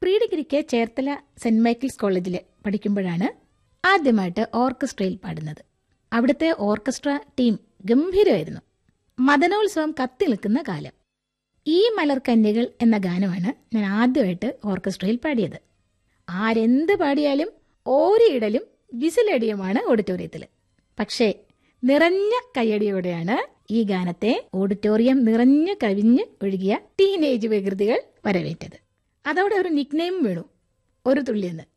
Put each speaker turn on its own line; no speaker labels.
pre ഡിഗ്രിക്ക് Cherthala saint Michael's കോളേജിൽ പഠിക്കുമ്പോഴാണ് ആദ്യമായിട്ട് ഓർക്കസ്ട്രയിൽ പാടുന്നത് അവിടുത്തെ ഓർക്കസ്ട്ര ടീം ഗംഭീരമായിരുന്നു മദനോത്സവം കത്തി നിൽക്കുന്ന കാലം ഈ മലർക്കന്യകൾ എന്ന ഗാനമാണ് ഞാൻ ആദ്യമായിട്ട് ഓർക്കസ്ട്രയിൽ പാടിയത് ആരെന്ത് പാടിയാലും ഓരിയിടലും വിസിലടിയുമാണ് ഓഡിറ്റോറിയത്തിൽ പക്ഷേ നിറഞ്ഞ കയ്യടിയോടെയാണ് ഈ ഗാനത്തെ ഓഡിറ്റോറിയം നിറഞ്ഞു കവിഞ്ഞ് ഒഴുകിയ ടീനേജ് വികൃതികൾ വരവേറ്റത് അതോടെ ഒരു നിക്നെയിം വീണു ഒരു തുള്ളിയെന്ന്